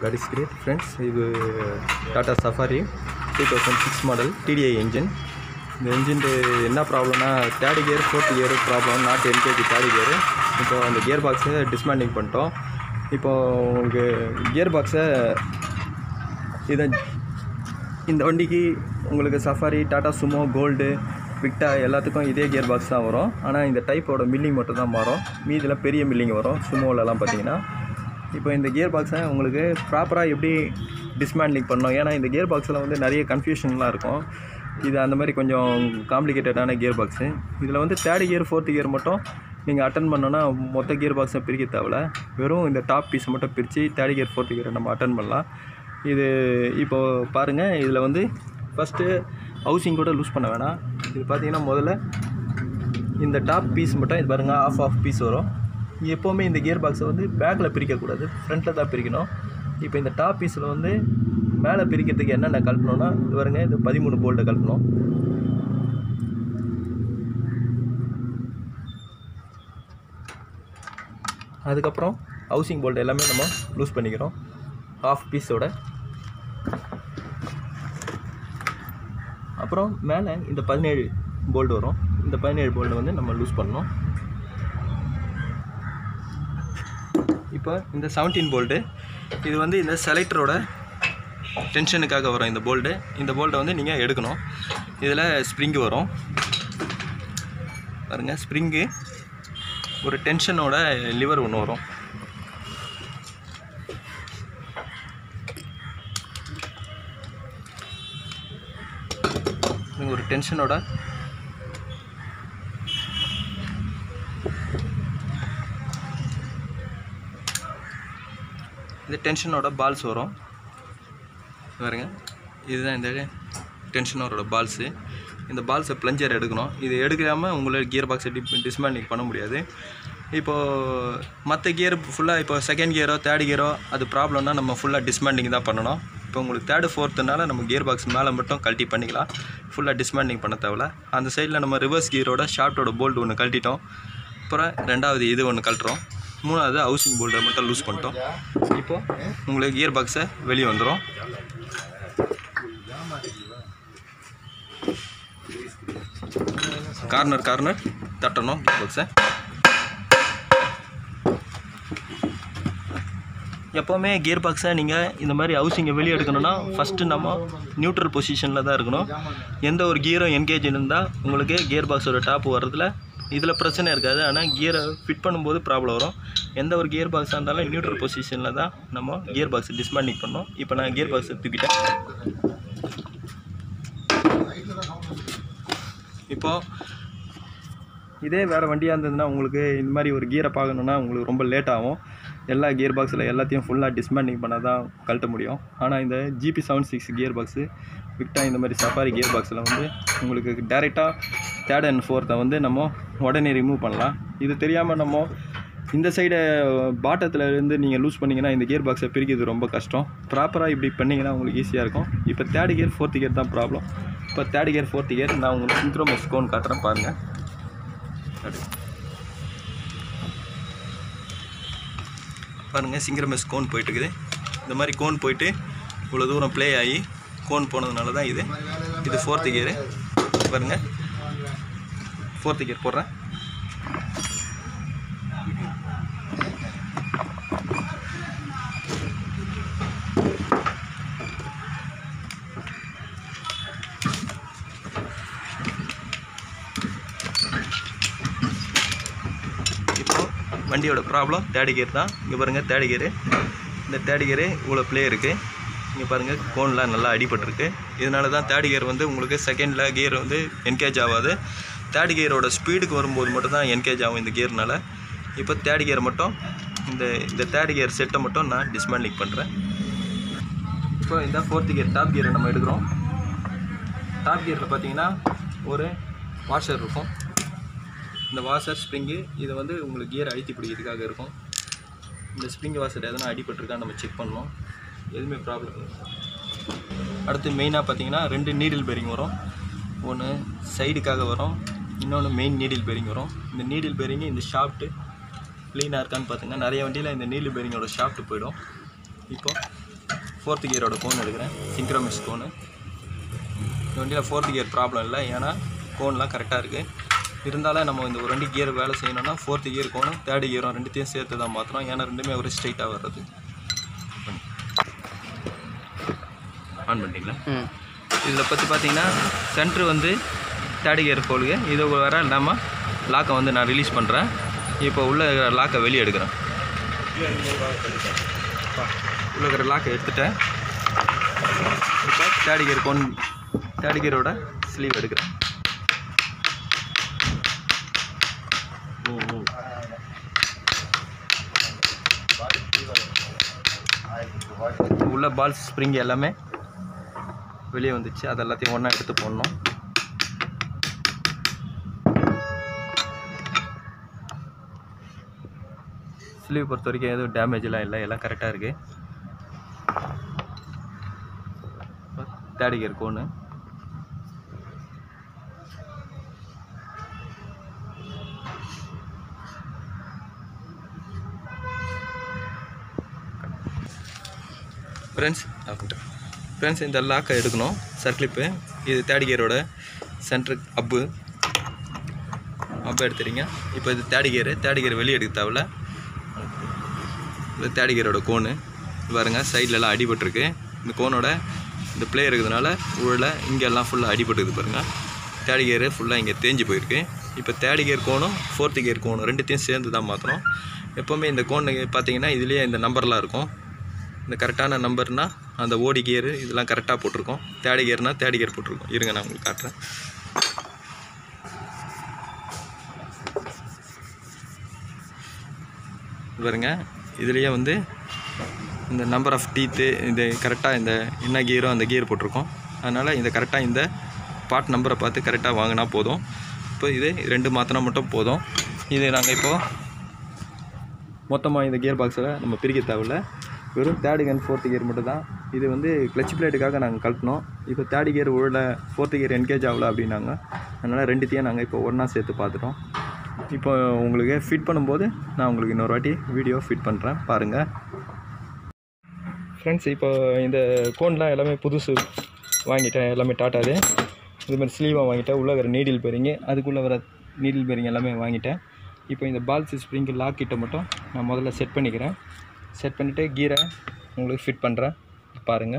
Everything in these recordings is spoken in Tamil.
காட் இஸ் கிரேட் ஃப்ரெண்ட்ஸ் இது Tata Safari two thousand six model DTI engine இந்த என்ஜின் என்ன ப்ராப்ளம்னா third gear fourth gear problem not engage third gear இப்போ அந்த கியர் பாக்ஸை டிஸ்மேண்டிங் பண்ணிட்டோம் இப்போ உங்களுக்கு கியர் பாக்ஸை இதை இந்த வண்டிக்கு உங்களுக்கு Safari Tata Sumo Gold Victa எல்லாத்துக்கும் இதே கியர் பாக்ஸ் தான் வரும் ஆனால் இந்த டைப்போட மில்லிங் மட்டும் தான் மாறும் மீதியில் பெரிய மில்லிங் வரும் சுமோலலாம் பார்த்தீங்கன்னா இப்போ இந்த கியர் பாக்ஸை உங்களுக்கு ப்ராப்பராக எப்படி டிஸ்மேண்ட்லிங் பண்ணணும் ஏன்னா இந்த கியர் பாக்ஸில் வந்து நிறைய கன்ஃபியூஷன்லாம் இருக்கும் இது அந்த மாதிரி கொஞ்சம் காம்ப்ளிகேட்டடான கியர் பாக்ஸு இதில் வந்து தேர்ட் கியர் ஃபோர்த் கியர் மட்டும் நீங்கள் அட்டன் பண்ணோன்னா மொத்த கியர் பாக்ஸை பிரிக்க தேவையில்ல வெறும் இந்த டாப் பீஸ் மட்டும் பிரித்து தேர்ட் கியர் ஃபோர்த் கியரை நம்ம அட்டன் பண்ணலாம் இது இப்போது பாருங்கள் இதில் வந்து ஃபஸ்ட்டு ஹவுசிங் கூட லூஸ் பண்ண வேணாம் இது பார்த்தீங்கன்னா முதல்ல இந்த டாப் பீஸ் மட்டும் இது பாருங்கள் ஆஃப் ஆஃப் பீஸ் வரும் எப்போவுமே இந்த கியர் பாக்ஸை வந்து பேக்கில் பிரிக்கக்கூடாது ஃப்ரண்ட்டில் தான் பிரிக்கணும் இப்போ இந்த டாப் பீஸில் வந்து மேலே பிரிக்கிறதுக்கு என்னென்ன கழட்டணும்னா இது பாருங்க இது பதிமூணு போல்ட்டை கழட்டணும் அதுக்கப்புறம் ஹவுசிங் போல்ட் எல்லாமே நம்ம லூஸ் பண்ணிக்கிறோம் ஹாஃப் பீஸோட அப்புறம் மேலே இந்த பதினேழு போல்ட் வரும் இந்த பதினேழு போல்ட்டை வந்து நம்ம லூஸ் பண்ணணும் இப்போ இந்த செவன்டீன் போல்ட்டு இது வந்து இந்த செலக்டரோட டென்ஷனுக்காக வரும் இந்த போல்ட்டு இந்த போல்ட்டை வந்து நீங்கள் எடுக்கணும் இதில் ஸ்ப்ரிங்கு வரும் பாருங்கள் ஸ்ப்ரிங்கு ஒரு டென்ஷனோட லிவர் ஒன்று வரும் இது ஒரு டென்ஷனோட இந்த டென்ஷனோட பால்ஸ் வரும் பாருங்க இதுதான் இந்த டென்ஷனரோட பால்ஸு இந்த பால்ஸை ப்ளஞ்சர் எடுக்கணும் இது எடுக்காமல் உங்களால் கியர் பாக்ஸை டிப் டிஸ்மேண்டிங் பண்ண முடியாது இப்போது மற்ற கியர் ஃபுல்லாக இப்போ செகண்ட் கியரோ தேர்ட் கியரோ அது ப்ராப்ளம்னா நம்ம ஃபுல்லாக டிஸ்மேண்டிங் தான் பண்ணணும் இப்போ உங்களுக்கு தேர்டு ஃபோர்த்துனால நம்ம கியர் பாக்ஸ் மேலே மட்டும் கழட்டி பண்ணிக்கலாம் ஃபுல்லாக டிஸ்மேண்டிங் பண்ண தேவையில்ல அந்த சைடில் நம்ம ரிவர்ஸ் கியரோட ஷார்ட்டோட போல்ட் ஒன்று கழட்டிட்டோம் அப்புறம் ரெண்டாவது இது ஒன்று கழட்டுறோம் மூணாவது ஹவுசிங் போல்ட்டை மட்டும் லூஸ் பண்ணிட்டோம் இப்போது உங்களுக்கு கியர் பாக்ஸை வெளியே வந்துடும் கார்னர் கார்னர் தட்டணும் கியர் பாக்ஸை எப்போவுமே கியர் பாக்ஸை நீங்கள் இந்த மாதிரி ஹவுசிங்கை வெளியே எடுக்கணும்னா ஃபஸ்ட்டு நம்ம நியூட்ரல் பொசிஷனில் தான் இருக்கணும் எந்த ஒரு கியரும் என்கேஜ் இருந்தால் உங்களுக்கு கியர் பாக்ஸோட டாப் வர்றதுல இதில் பிரச்சனை இருக்காது ஆனால் கியரை ஃபிட் பண்ணும்போது ப்ராப்ளம் வரும் எந்த ஒரு கியர் பாக்ஸாக இருந்தாலும் நியூட்ரல் பொசிஷனில் தான் நம்ம கியர் பாக்ஸை டிஸ்மேண்டிங் பண்ணோம் இப்போ நான் கியர் பாக்ஸை தூக்கிட்டேன் இப்போது இதே வேறு வண்டியாக இருந்ததுன்னா உங்களுக்கு இந்த மாதிரி ஒரு கியரை பார்க்கணுன்னா உங்களுக்கு ரொம்ப லேட் ஆகும் எல்லா கியர் பாக்ஸில் எல்லாத்தையும் ஃபுல்லாக டிஸ்மேண்டிங் பண்ண தான் கழட்ட முடியும் ஆனால் இந்த GB seven six gear box Victa இந்த மாதிரி சஃபாரி கியர் பாக்ஸில் வந்து உங்களுக்கு டேரெக்டாக தேர்ட் அண்ட் ஃபோர்த்தை வந்து நம்ம உடனே ரிமூவ் பண்ணலாம் இது தெரியாமல் நம்ம இந்த சைடு பாட்டத்தில் இருந்து நீங்கள் லூஸ் பண்ணிங்கன்னா இந்த கியர் பாக்ஸை பிரிக்கிறது ரொம்ப கஷ்டம் ப்ராப்பராக இப்படி பண்ணிங்கன்னா உங்களுக்கு ஈஸியாக இருக்கும் இப்போ தேர்ட் கியர் ஃபோர்த் கியர் தான் ப்ராப்ளம் இப்போ தேர்ட் கியர் ஃபோர்த் கியர் நான் உங்களுக்கு சிங்க்ரோமெஸ் கோன் காட்டுறேன் பாருங்கள் பாருங்கள் சிங்கரமெஸ் கோன் போயிட்டுருக்குது இந்த மாதிரி கோன் போயிட்டு இவ்வளோ தூரம் ப்ளே ஆகி கோன் போனதுனால தான் இது இது ஃபோர்த்து கியரு பாருங்கள் ஃபோர்த்து கியர் போடுறேன் இப்போ வண்டியோட ப்ராப்ளம் தேர்ட் கியர் தான் இங்கே பாருங்கள் தேர்ட் கியரு இந்த தேர்ட் கியரு இவ்வளோ ப்ளே இருக்குது இங்கே பாருங்கள் கோன்லாம் நல்லா அடிபட்டிருக்கு இதனால தான் தேர்ட் கியர் வந்து உங்களுக்கு செகண்டில் கியர் வந்து என்கேஜ் ஆகாது தேர்ட் கியரோட ஸ்பீடுக்கு வரும்போது மட்டும் தான் என்கேஜ் ஆகும் இந்த கியர்னால இப்போ தேர்ட் கியர் மட்டும் இந்த இந்த தேர்ட் கியர் செட்டை மட்டும் நான் டிஸ்மேண்டிங் பண்ணுறேன் இப்போ இந்த ஃபோர்த்து கியர் டாப் கியரை நம்ம எடுக்கிறோம் டாப் கியரில் பார்த்தீங்கன்னா ஒரு வாஷர் இருக்கும் இந்த வாஷர் ஸ்ப்ரிங்கு இது வந்து உங்களுக்கு கியர் அழுத்தி பிடிக்கிறதுக்காக இருக்கும் இந்த ஸ்ப்ரிங் வாஷர் எதனா அடிபட்டிருக்கா நம்ம செக் பண்ணணும் எதுவுமே ப்ராப்ளம் இல்லை அடுத்து மெயினாக பார்த்தீங்கன்னா ரெண்டு நீடில் பேரிங் வரும் ஒன்று சைடுக்காக வரும் இன்னொன்று மெயின் நீடில் பேரிங் வரும் இந்த நீடில் பேரிங்கு இந்த ஷாஃப்ட்டு க்ளீனாக இருக்கான்னு பார்த்துங்க நிறைய வண்டியில் இந்த நீடில் பேரிங்கோட ஷாஃப்ட் போயிடும் இப்போ ஃபோர்த்து கியரோட கோன் எடுக்கிறேன் சிங்க்ரோமிஸ் கோனு இந்த வண்டியில் ஃபோர்த்து கியர் ப்ராப்ளம் இல்லை ஏன்னா கோன்லாம் கரெக்டாக இருக்குது இருந்தாலும் நம்ம இந்த ஒரு வண்டி கியர் வேலை செய்யணும்னா ஃபோர்த்து கியர் கோனும் தேர்டு கியரும் ரெண்டுத்தையும் சேர்த்து தான் மாற்றணும் ஏன்னா ரெண்டுமே ஒரு ஸ்ட்ரைட்டாக வர்றது ஆன் பண்ணிட்டீங்களா ம் இதில் பற்றி பார்த்தீங்கன்னா சென்ட்ரு வந்து தேர்ட் கியர் போலுக்கு இது வர இல்லாமல் லாக்கை வந்து நான் ரிலீஸ் பண்ணுறேன் இப்போ உள்ள இருக்கிற லாக்கை வெளியே எடுக்கிறேன் உள்ள இருக்கிற லாக்கை எடுத்துட்டேன் இப்போ தேர்ட் கியர் கொன் தேர்ட் கியரோட ஸ்லீவ் எடுக்கிறேன் உள்ள பால் ஸ்ப்ரிங் எல்லாமே வெளியே வந்துச்சு அது எல்லாத்தையும் ஒன்றா எடுத்து போடணும் ஸ்லீவ் பொறுத்த வரைக்கும் எதுவும் டேமேஜ்லாம் இல்லை எல்லாம் கரெக்டாக இருக்குது third gear cone friends friends இந்த லாக்கை எடுக்கணும் சர்க்ளிப்பு இது தேர்ட் கியரோட சென்ட்ரு அப்பு அப்பு எடுத்துறீங்க இப்போ இது தேர்ட் கியரு தேர்ட் கியர் வெளியே எடுக்க தேவையில்ல இது தேர்ட் கியரோட கோனு பாருங்க சைட்லலாம் அடிபட்டிருக்கு இந்த கோனோட இந்த பிளே இருக்கிறதுனால உள்ள இங்கெல்லாம் ஃபுல்லாக அடிபட்டுருக்குது பாருங்கள் தேர்ட் கியரு ஃபுல்லாக இங்கே தேஞ்சு போயிருக்கு இப்போ தேர்ட் கியர் கோனும் ஃபோர்த்து கியர் கோனும் ரெண்டுத்தையும் சேர்ந்து தான் மாற்றணும் எப்போவுமே இந்த கோன் பார்த்தீங்கன்னா இதுலேயே இந்த நம்பர்லாம் இருக்கும் இந்த கரெக்டான நம்பர்னால் அந்த ஓடி கியரு இதெல்லாம் கரெக்டாக போட்டிருக்கோம் தேர்ட் கியர்னால் தேர்ட் கியர் போட்டிருக்கோம் இருங்க நான் உங்களுக்கு காட்டுறேன் இது பாருங்க இதுலேயே வந்து இந்த நம்பர் ஆஃப் டீத்து இந்த கரெக்டாக இந்த என்ன கியரோ அந்த கியர் போட்டிருக்கோம் அதனால் இந்த கரெக்டாக இந்த பார்ட் நம்பரை பார்த்து கரெக்டாக வாங்கினா போதும் இப்போ இது ரெண்டு மாற்றினா மட்டும் போதும் இது நாங்கள் இப்போது மொத்தமாக இந்த கியர் பாக்ஸில் நம்ம பிரிக்க தேவையில்ல வெறும் தேர்டு அண்ட் ஃபோர்த்து கியர் மட்டும் தான் இது வந்து கிளச் பிளேட்டுக்காக நாங்கள் கழட்டினோம் இப்போ தேர்டு கியர் உள்ள ஃபோர்த்து கியர் என்கேஜ் ஆகல அப்படின்னாங்க அதனால் ரெண்டுத்தையும் நாங்கள் இப்போ ஒன்றா சேர்த்து பார்த்துட்டோம் இப்போ உங்களுக்கு ஃபிட் பண்ணும்போது நான் உங்களுக்கு இன்னொரு வாட்டி வீடியோ ஃபிட் பண்ணுறேன் பாருங்கள் ஃப்ரெண்ட்ஸ் இப்போ இந்த கோன்லாம் எல்லாமே புதுசு வாங்கிட்டேன் எல்லாமே டாட்டாது இது மாதிரி ஸ்லீவாக வாங்கிட்டேன் உள்ளே வர நீடில் பேரிங்க அதுக்குள்ளே வர நீடில் பேரிங் எல்லாமே வாங்கிட்டேன் இப்போ இந்த பால்ஸ் ஸ்ப்ரிங்கு லாக் கிட்ட மட்டும் நான் முதல்ல செட் பண்ணிக்கிறேன் செட் பண்ணிவிட்டு கீரை உங்களுக்கு ஃபிட் பண்ணுறேன் பாருங்கள்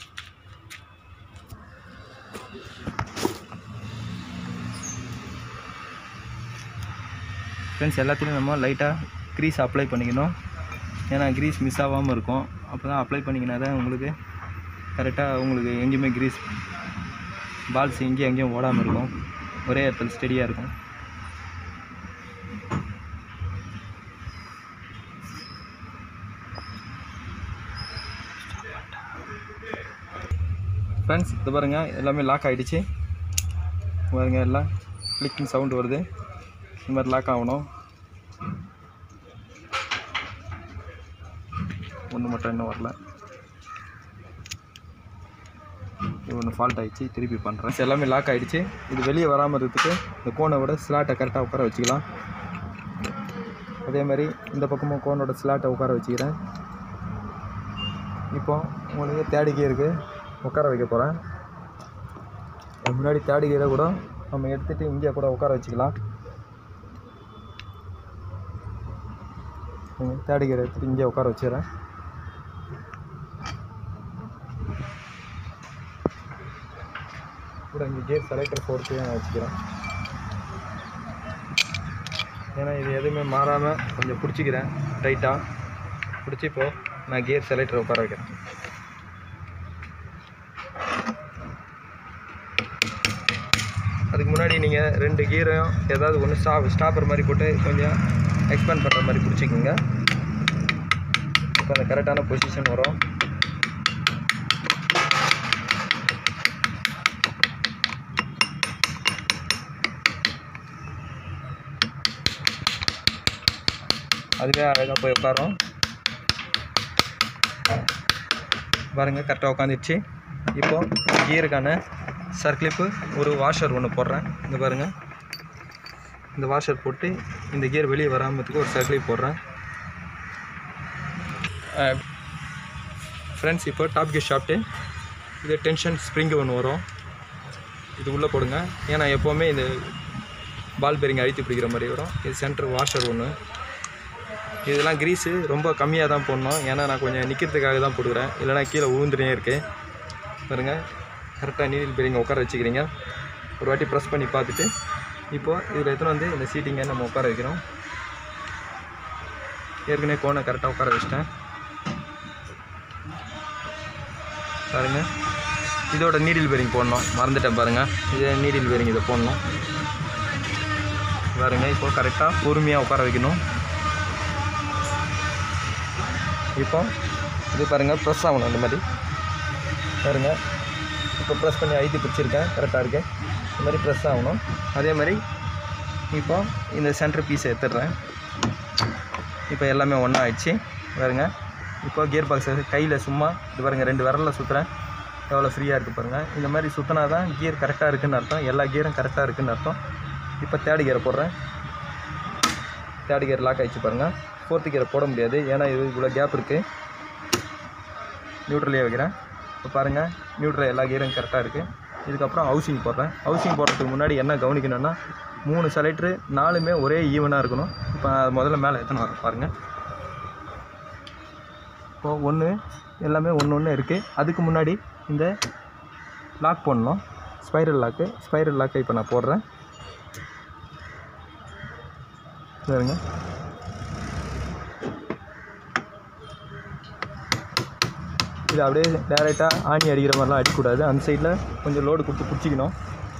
ஃப்ரெண்ட்ஸ் எல்லாத்தையும் நம்ம லைட்டாக க்ரீஸ் அப்ளை பண்ணிக்கணும் ஏன்னா க்ரீஸ் மிஸ் ஆகாமல் இருக்கும் அப்போ தான் அப்ளை பண்ணிக்கினா தான் உங்களுக்கு கரெக்டாக உங்களுக்கு எங்கேயுமே க்ரீஸ் பால்ஸ் எங்கேயும் எங்கேயும் ஓடாமல் இருக்கும் ஒரே இடத்துல ஸ்டெடியாக இருக்கும் ஃப்ரெண்ட்ஸ் இது பாருங்கள் எல்லாமே லாக் ஆகிடுச்சு பாருங்க எல்லாம் கிளிக்கிங் சவுண்டு வருது இந்த மாதிரி லாக் ஆகணும் ஒன்று மட்டும் இன்னும் வரல இது ஒன்று ஃபால்ட் ஆகிடுச்சு திருப்பி பண்ணுறேன் எல்லாமே லாக் ஆகிடுச்சு இது வெளியே வராமல் இருக்கிறதுக்கு இந்த கோனை விட ஸ்லாட்டை கரெக்டாக உட்கார வச்சுக்கலாம் அதே மாதிரி இந்த பக்கமும் கோனோட ஸ்லாட்டை உட்கார வச்சுக்கிறேன் இப்போ உங்களுக்கு தேர்ட் கியருக்கு உட்கார வைக்க போகிறேன் முன்னாடி தேர்ட் கியரை கூட நம்ம எடுத்துகிட்டு இங்கே கூட உட்கார வச்சுக்கலாம் தேர்ட் கியர் எடுத்துகிட்டு இங்கே உட்கார வச்சுக்கிறேன் கூட இங்கே கேர் செலக்டர் ஃபோர்த்தையும் நான் வச்சுக்கிறேன் ஏன்னா இது எதுவுமே மாறாமல் கொஞ்சம் பிடிச்சிக்கிறேன் டைட்டாக பிடிச்சி இப்போ நான் கியர் செலக்டர் உட்கார வைக்கிறேன் அதுக்கு முன்னாடி நீங்கள் ரெண்டு கீரையும் ஏதாவது ஒன்று ஸ்டா ஸ்டாப்பர் மாதிரி போட்டு கொஞ்சம் எக்ஸ்பேண்ட் பண்ணுற மாதிரி பிடிச்சிக்கோங்க இப்போ அந்த கரெக்டான பொசிஷன் வரும் அதுவே அழகாக போய் உட்காரும் பாருங்கள் கரெக்டாக உட்காந்துருச்சு இப்போ கியருக்கான சர்க்ளிப்பு ஒரு வாஷர் ஒன்று போடுறேன் இந்த பாருங்கள் இந்த வாஷர் போட்டு இந்த கியர் வெளியே வராமத்துக்கு ஒரு சர்க்ளிப் போடுறேன் ஃப்ரெண்ட்ஸ் இப்போ டாப் கியர் ஷாப்ட்டு இது டென்ஷன் ஸ்ப்ரிங்கு ஒன்று வரும் இது உள்ளே போடுங்க ஏன்னா எப்போவுமே இந்த பால் பேரிங் அழுத்தி பிடிக்கிற மாதிரி வரும் இது சென்டர் வாஷர் ஒன்று இதெல்லாம் கிரீஸு ரொம்ப கம்மியாக தான் போடணும் ஏன்னா நான் கொஞ்சம் நிற்கிறதுக்காக தான் போடுக்கிறேன் இல்லைனா கீழே உழுந்துட்டே இருக்கு பாருங்கள் கரெக்டாக நீடில் பேரிங் உட்கார வச்சுக்கிறீங்க ஒரு வாட்டி ப்ரெஸ் பண்ணி பார்த்துட்டு இப்போது இதில் எத்தனை வந்து இந்த சீட்டிங்கை நம்ம உட்கார வைக்கிறோம் ஏற்கனவே கோனை கரெக்டாக உட்கார வச்சிட்டேன் பாருங்க இதோட நீடில் பேரிங் போடணும் மறந்துட்டேன் பாருங்கள் இதே நீடில் பேரிங் இதை போடணும் பாருங்க இப்போ கரெக்டாக பொறுமையாக உட்கார வைக்கணும் இப்போ இது பாருங்கள் ப்ரெஸ் ஆகணும் இந்த மாதிரி பாருங்க இப்போ ப்ரெஸ் பண்ணி அழுத்தி பிடிச்சிருக்கேன் கரெக்டாக இருக்கு இந்த மாதிரி ப்ரெஸ் ஆகணும் அதே மாதிரி இப்போ இந்த சென்டர் பீஸை எடுத்துடுறேன் இப்போ எல்லாமே ஒன்றா ஆயிடுச்சு பாருங்க இப்போ கியர் பாக்ஸ் கையில் சும்மா இது பாருங்கள் ரெண்டு விரலில் சுற்றுறேன் எவ்வளோ ஃப்ரீயாக இருக்குது பாருங்கள் இந்த மாதிரி சுற்றினா தான் கியர் கரெக்டாக இருக்குதுன்னு அர்த்தம் எல்லா கியரும் கரெக்டாக இருக்குதுன்னு அர்த்தம் இப்போ தேர்ட் கியரை போடுறேன் தேர்ட் கியர் லாக் ஆயிடுச்சு பாருங்கள் ஃபோர்த்து கியரை போட முடியாது ஏன்னா இது இவ்வளோ கேப் இருக்குது நியூட்ரலே வைக்கிறேன் இப்போ பாருங்கள் நியூட்ரல் எல்லா கியரும் கரெக்டாக இருக்குது இதுக்கப்புறம் ஹவுசிங் போடுறேன் ஹவுசிங் போடுறதுக்கு முன்னாடி என்ன கவனிக்கணும்னா மூணு செலக்ட்ரு நாலுமே ஒரே ஈவனாக இருக்கணும் இப்போ அது முதல்ல மேலே எத்தனை வரும் பாருங்கள் இப்போது ஒன்று எல்லாமே ஒன்று ஒன்று இருக்குது அதுக்கு முன்னாடி இந்த லாக் போடணும் ஸ்பைரல் லாக்கு ஸ்பைரல் லாக்கை இப்போ நான் போடுறேன் பாருங்க இது அப்படியே டேரெக்டாக ஆணி அடிக்கிற மாதிரிலாம் அடிக்கக்கூடாது அந்த சைடில் கொஞ்சம் லோடு கொடுத்து பிடிச்சிக்கணும்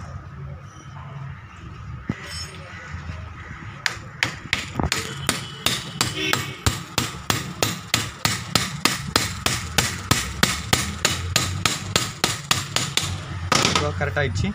இப்போ கரெக்டாகிடுச்சு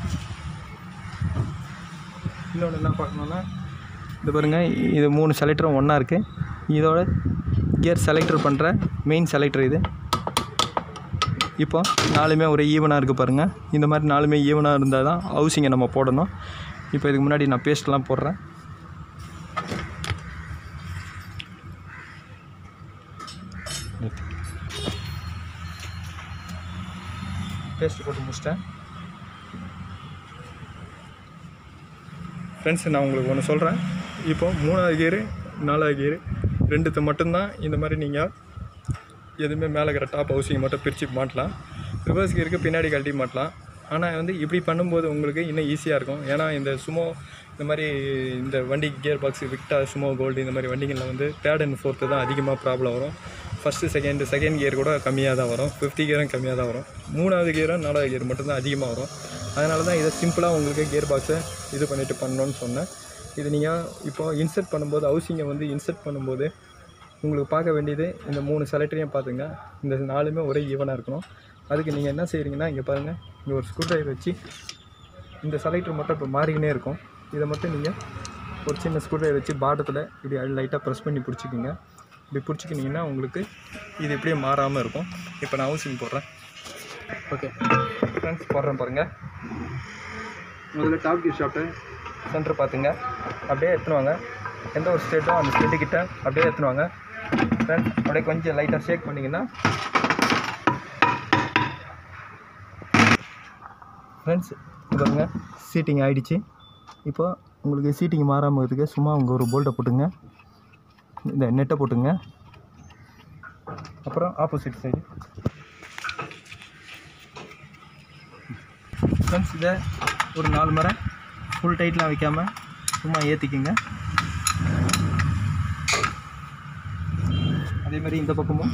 இன்னொன்று என்ன பார்க்கணுன்னா இது பாருங்கள் இது மூணு செலக்டரும் ஒன்றா இருக்குது இதோட கியர் செலக்டர் பண்ணுற மெயின் செலக்டர் இது இப்போ நாலுமே ஒரே ஈவனாக இருக்குது பாருங்கள் இந்த மாதிரி நாலுமே ஈவனாக இருந்தால் தான் ஹவுசிங்கை நம்ம போடணும் இப்போ இதுக்கு முன்னாடி நான் பேஸ்ட்லாம் போடுறேன் பேஸ்ட் போட்டு முடிச்சிட்டேன் ஃப்ரெண்ட்ஸ் நான் உங்களுக்கு ஒன்று சொல்கிறேன் இப்போ மூணாவது கியரு நாலாவது கியரு ரெண்டுத்தை மட்டும்தான் இந்த மாதிரி நீங்கள் எதுவுமே மேலே இருக்கிற டாப் ஹவுசிங் மட்டும் பிரித்து மாட்டலாம் ரிவர்ஸ் கியருக்கு பின்னாடி கழட்டி மாட்டலாம் ஆனால் வந்து இப்படி பண்ணும்போது உங்களுக்கு இன்னும் ஈஸியாக இருக்கும் ஏன்னா இந்த சுமோ இந்த மாதிரி இந்த வண்டி gear box Victa Sumo Gold இந்த மாதிரி வண்டிகளில் வந்து தேர்ட் அண்ட் ஃபோர்த்து தான் அதிகமாக ப்ராப்ளம் வரும் ஃபஸ்ட்டு செகண்ட் செகண்ட் கியர் கூட கம்மியாக தான் வரும் ஃபிஃப்டி கியரும் கம்மியாக தான் வரும் மூணாவது கியரும் நாலாவது கியர் மட்டும்தான் அதிகமாக வரும் அதனால தான் இதை சிம்பிளாக உங்களுக்கு கியர் பாக்ஸை இது பண்ணிட்டு பண்ணணும்னு சொன்னேன் இது நீங்கள் இப்போ இன்சர்ட் பண்ணும்போது ஹவுசிங்கை வந்து இன்சர்ட் பண்ணும்போது உங்களுக்கு பார்க்க வேண்டியது இந்த மூணு செலக்டரையும் பார்த்துங்க இந்த நாலுமே ஒரே ஈவனாக இருக்கணும் அதுக்கு நீங்கள் என்ன செய்கிறீங்கன்னா இங்கே பாருங்கள் இங்கே ஒரு ஸ்க்ரூ ட்ரைவர் வச்சு இந்த செலக்டர் மட்டும் இப்போ மாறிக்கினே இருக்கும் இதை மட்டும் நீங்கள் ஒரு சின்ன ஸ்க்ரூ ட்ரைவர் வச்சு பாட்டத்தில் இப்படி லைட்டாக ப்ரெஸ் பண்ணி பிடிச்சிக்கிங்க இப்படி பிடிச்சிக்கினீங்கன்னா உங்களுக்கு இது இப்படியே மாறாமல் இருக்கும் இப்போ நான் ஹவுசிங் போடுறேன் ஓகே ஃப்ரெண்ட்ஸ் போடுறேன் பாருங்கள் முதல்ல டாப் கியர் ஷாப்ட்டு சென்டர் பார்த்துங்க அப்படியே எடுத்துன்னு வாங்க எந்த ஒரு ஸ்டேட்டோ அந்த ஸ்டேட்டு கிட்ட அப்படியே எடுத்துன்னு வாங்க ஃப்ரெண்ட்ஸ் அப்படியே கொஞ்சம் லைட்டாக ஷேக் பண்ணிங்கன்னா ஃப்ரெண்ட்ஸ் பாருங்க சீட்டிங் ஆகிடுச்சு இப்போ உங்களுக்கு சீட்டிங் மாறாமல் இருக்குது சும்மா உங்கள் ஒரு போல்ட்டை போட்டுங்க இந்த நெட்டை போட்டுங்க அப்புறம் ஆப்போசிட் சைடு ஃப்ரெண்ட்ஸ் இதை ஒரு நாலு மரம் ஃபுல் டைட்லாம் வைக்காம சும்மா ஏற்றிக்குங்க அதே மாதிரி இந்த பக்கமும்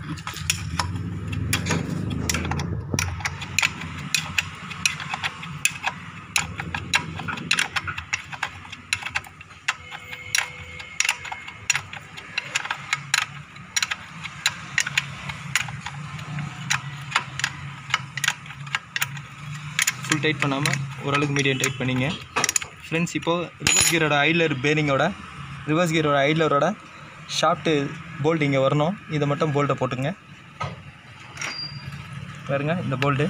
ஃபுல் டைட் பண்ணாமல் ஓரளவுக்கு மீடியம் டைட் பண்ணிங்க ஃப்ரெண்ட்ஸ் இப்போது ரிவர்ஸ் கியரோட ஐலர் பேரிங்கோட ரிவர்ஸ் கியரோட ஐலரோட ஷாஃப்ட்டு போல்ட் இங்கே வரணும் இதை மட்டும் போல்ட்டை போட்டுங்க பாருங்க இந்த போல்ட்டு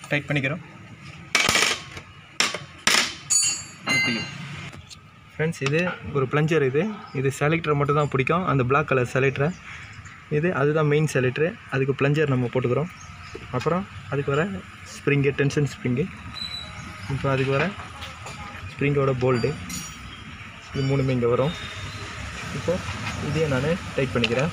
டைட் பண்ணிக்கிறோம் ஃப்ரெண்ட்ஸ் இது ஒரு ப்ளஞ்சர் இது இது செலக்டரை மட்டும் தான் பிடிக்கும் அந்த பிளாக் கலர் செலக்டரை இது அதுதான் மெயின் செலக்டரு அதுக்கு ப்ளஞ்சர் நம்ம போட்டுக்கிறோம் அப்புறம் அதுக்கு வர ஸ்ப்ரிங்கு டென்ஷன் ஸ்ப்ரிங்கு இப்போ அதுக்கு வர ஸ்ப்ரிங்கோட போல்டு இது மூணுமே இங்கே வரும் இப்போ இதையும் நான் டைட் பண்ணிக்கிறேன்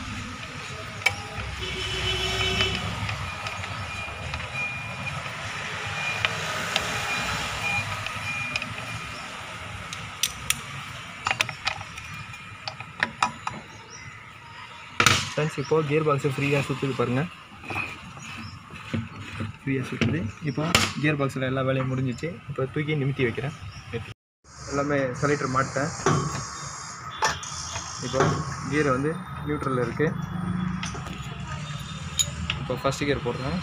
ஃப்ரெண்ட்ஸ் இப்போது கியர் பாக்ஸு ஃப்ரீயாக சுற்றுது பாருங்கள் ஃப்ரீயாக சுற்றுது இப்போ கியர் பாக்ஸில் எல்லா வேலையும் முடிஞ்சிச்சு இப்போ தூக்கி நிமித்தி வைக்கிறேன் எல்லாமே செலக்டர் மாட்டேன் இப்போ கியர் வந்து நியூட்ரலில் இருக்குது இப்போ ஃபஸ்ட் கியர் போடுறேன்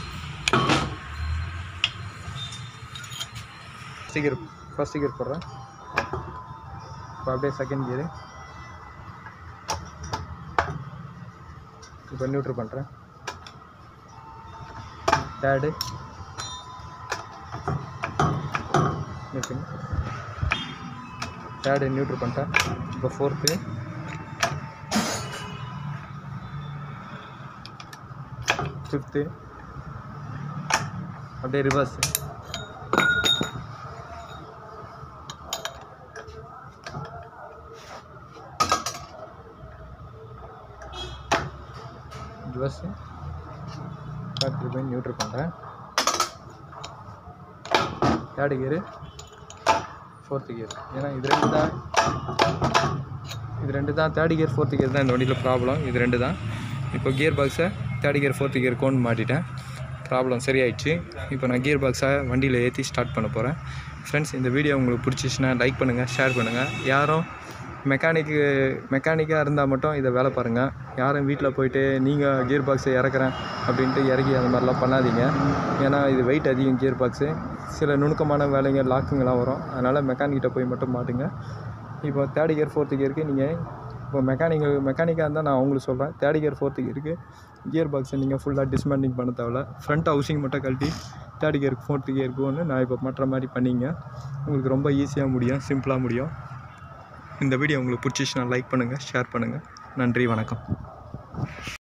ஃபஸ்ட் கியர் ஃபஸ்ட் கியர் போடுறேன் இப்போ அப்படியே செகண்ட் கியரு இப்போ நியூட்ரு பண்ணுறேன் தேர்டு நிறுத்துங்க தேர்டு நியூட்ரு பண்ணிட்டேன் இப்போ ஃபோர்த்து ஃபிஃப்த்து அப்படியே ரிவர்ஸ் ரிவர்ஸு தேர்ட் போய் நியூட்ரு பண்ணுறேன் தேர்டு கியரு ஃபோர்த்து கியர் ஏன்னா இது ரெண்டு தான் இது ரெண்டு தான் தேர்ட் கியர் ஃபோர்த்து கியர் தான் இந்த வண்டியில் ப்ராப்ளம் இது ரெண்டு தான் இப்போ கியர் பாக்ஸை third gear fourth gear cone மாட்டிட்டேன் ப்ராப்ளம் சரியாயிடுச்சு இப்போ நான் கியர் பாக்ஸை வண்டியில் ஏற்றி ஸ்டார்ட் பண்ண போகிறேன் ஃப்ரெண்ட்ஸ் இந்த வீடியோ உங்களுக்கு பிடிச்சிச்சுன்னா லைக் பண்ணுங்கள் ஷேர் பண்ணுங்கள் யாரும் மெக்கானிக்கு மெக்கானிக்காக இருந்தால் மட்டும் இதை வேலை பாருங்கள் யாரும் வீட்டில் போயிட்டு நீங்கள் கியர் பாக்ஸை இறக்குறேன் அப்படின்ட்டு இறக்கி அந்த மாதிரிலாம் பண்ணாதீங்க ஏன்னா இது வெயிட் அதிகம் கியர் பாக்ஸு சில நுணுக்கமான வேலைங்க லாக்குங்கெல்லாம் வரும் அதனால் மெக்கானிக்கிட்ட போய் மட்டும் மாட்டுங்க இப்போ தேர்ட் கியர் ஃபோர்த்து கியருக்கு நீங்கள் இப்போ மெக்கானிக் மெக்கானிக்காக இருந்தால் நான் உங்களுக்கு சொல்கிறேன் தேர்ட் கியர் ஃபோர்த்து கியருக்கு கியர் பாக்ஸை நீங்கள் ஃபுல்லாக டிஸ்மேண்டிங் பண்ண தேவையில்ல ஃப்ரண்ட் ஹவுசிங் மட்டும் கழட்டி தேர்ட் கியருக்கு ஃபோர்த்து கியருக்கு ஒன்று நான் இப்போ மற்ற மாதிரி பண்ணிங்க உங்களுக்கு ரொம்ப ஈஸியாக முடியும் சிம்பிளாக முடியும் இந்த வீடியோ உங்களுக்கு பிடிச்சிச்சுன்னா லைக் பண்ணுங்கள் ஷேர் பண்ணுங்கள் நன்றி வணக்கம்